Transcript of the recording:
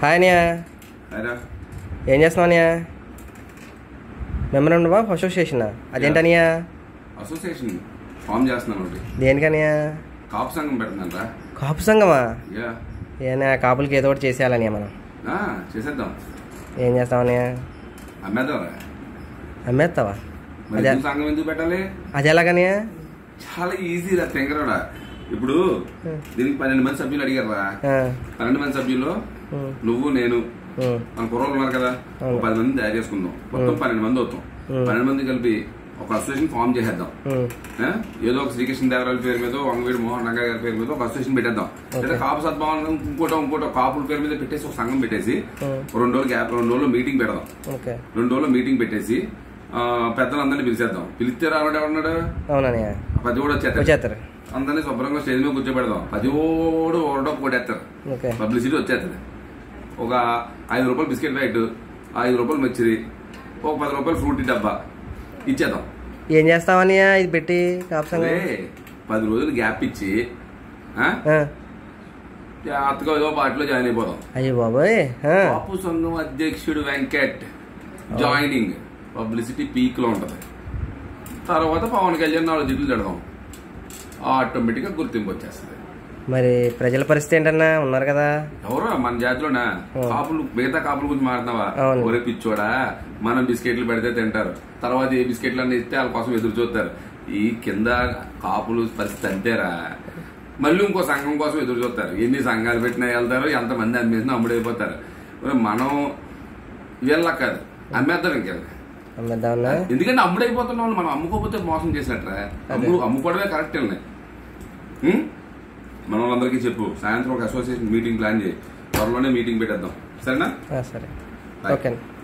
Hi అనియా అరా ఏం చేస్తున్నావు అనియా మెమరండమా అసోసియేషనా అదేంటనియా అసోసియేషన్ ఫామ్ చేస్తున్నాను ఒకటి దేనికనియా కాపు సంఘం పెడుతున్నాను రా కాపు సంగమా యా ఏనా కాపులకి ఏదో ఒకటి చేసేయాలనియా మనం ఆ, చేసేద్దాం ఏం చేస్తామనియా అమ్మేద్దాం రా అమ్మేస్తావా మరి అదే ఎందుకు సంఘం ఎందుకు పెట్టాలి అది ఎలాగనియా చాలా ఈజీ రా తెంగరడా ఇప్పుడు దీనికి పన్నెండు మంది సభ్యులు అడిగారు రా ఆ, పన్నెండు మంది సభ్యుల్లో ఉమ్, నువ్వు నేను ఉమ్, మన కుర్రోళ్ళు ఉన్నారు కదా ఒక పది మంది తయారు చేసుకుందాం మొత్తం పన్నెండు మంది అవుతాం పన్నెండు మంది కలిపి ఒక అసోసియేషన్ ఫామ్ చేసేద్దాం ఉమ్, ఆ? ఏదో ఒక శ్రీకృష్ణ దేవరాయల పేరు మీద వంగవీడి మోహన్ రంగా గారి పేరు మీద ఒక అసోసియేషన్ పెట్టేద్దాం లేదా కాపు సద్భావన ఇంకోటో ఇంకోటో కాపుల పేరు మీద పెట్టేసి ఒక సంఘం పెట్టేసి ఉమ్, రెండు రోజులు గ్యాప్ రెండు రోజులు మీటింగ్ పెడదాం ఓకే రెండు రోజులు మీటింగ్ పెట్టేసి ఆ, పెద్దలందరినీ పిలిచేద్దాం పిలిస్తే రావడం ఎవరున్నాడు అవుననియా పది కూడా వచ్చేస్తారు వచ్చేస్తారు అందరినీ శుభ్రంగా స్టేజ్ మీద కూర్చోబెడదాం పది ఓడు ఓడో కొట్టేస్తారు ఓకే పబ్లిసిటీ వచ్చేస్తుంది ఒక ఐదు రూపాయలు బిస్కెట్ ప్యాకెట్ ఐదు రూపాయలు మిర్చిరి ఒక పది రూపాయలు ఫ్రూటీ డబ్బా ఇచ్చేద్దాం ఏం చేస్తామనియా ఇది పెట్టి కాపు సంఘం అదే పది రోజులు గ్యాప్ ఇచ్చి ఆ? ఆ, జాగ్రత్తగా ఏదో పార్టీలో జాయిన్ అయిపోదాం అయ్యో బాబోయ్ ఆ, కాపు సంఘం అధ్యక్షుడు వెంకట్ జాయినింగ్ పబ్లిసిటీ పీక్ లో ఉంటది తర్వాత పవన్ కళ్యాణ్ నాలుగు జిడ్లు తిడదాం ఆటోమేటిక్ గా గుర్తింపు వచ్చేస్తుంది మరి ప్రజల పరిస్థితి ఏంటన్నా ఉన్నారు కదా ఎవరు మన జాతిలోనా కాపులు మిగతా కాపుల గురించి మాట్లాడినావా అవును. ఒరే పిచ్చోడా మనం బిస్కెట్లు పెడితే తింటారు తర్వాత ఏ బిస్కెట్లు అన్ని ఇస్తే వాళ్ళ కోసం ఎదురు చూస్తారు ఈ కింద కాపులు పరిస్థితి అంతేరా మళ్ళీ ఇంకో సంఘం కోసం ఎదురు చూస్తారు ఎన్ని సంఘాలు పెట్టినా వెళ్తారు ఎంతమంది అమ్మేసినా అమ్ముడైపోతారు ఒరే మనం వీళ్ళ కాదు అమ్మేద్దాం ఇంకెళ్ళి అమ్మేద్దామన్నా ఎందుకంటే అమ్ముడైపోతున్న వాళ్ళు మనం అమ్ముకోకపోతే మోసం చేసినట్రా అమ్ము అమ్ముకోవడమే కరెక్ట్ అండి మన వాళ్ళందరికీ చెప్పు సాయంత్రం ఒక అసోసియేషన్ మీటింగ్ ప్లాన్ చేయి త్వరలోనే మీటింగ్ పెట్టేద్దాం సరేనా ఆ, సరే Bye. ఓకే